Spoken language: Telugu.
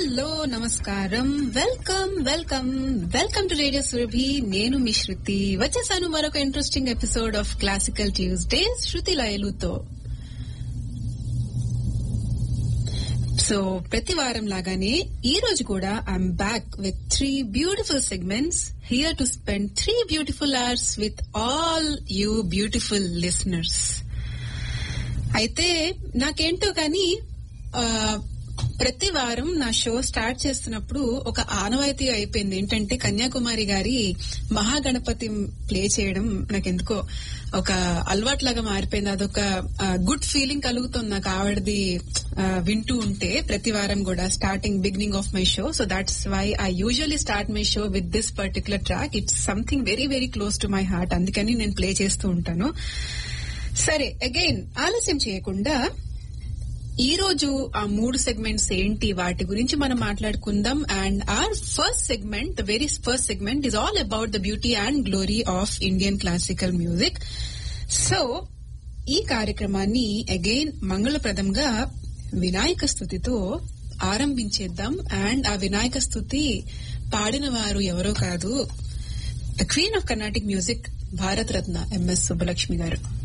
హలో నమస్కారం welcome welcome welcome to radio Surabhi నేను మీ శృతి వచ్చేసాను మరొక interesting episode of classical Tuesday Shruti లయలుతో సో ప్రతి వారం లాగానే ఈ రోజు కూడా I'm back with three beautiful segments here to spend three beautiful hours with all you beautiful listeners అయితే నాకేంటో కానీ ఆ, ప్రతి వారం నా షో స్టార్ట్ చేస్తున్నప్పుడు ఒక ఆనవాయితీ అయిపోయింది ఏంటంటే కన్యాకుమారి గారి మహాగణపతి ప్లే చేయడం నాకెందుకో ఒక అలవాట్లాగా మారిపోయింది అదొక గుడ్ ఫీలింగ్ కలుగుతుంది నాకు ఆవిడది ఆ, వింటూ ఉంటే ప్రతి వారం కూడా starting beginning of my show so that's why I usually start my show with this particular track it's something very very close to my heart అందుకని నేను ప్లే చేస్తూ ఉంటాను సరే అగైన్ ఆలస్యం చేయకుండా ఈ రోజు ఆ మూడు సెగ్మెంట్స్ ఏంటి వాటి గురించి మనం మాట్లాడుకుందాం and our first segment the very first segment is all about the beauty and glory of Indian classical music so ఈ కార్యక్రమాన్ని అగైన్ మంగళప్రదంగా వినాయక స్థుతితో ఆరంభించేద్దాం అండ్ ఆ వినాయక స్థుతి పాడిన వారు ఎవరో కాదు the queen of Carnatic music Bharat Ratna MS Subbalakshmi గారు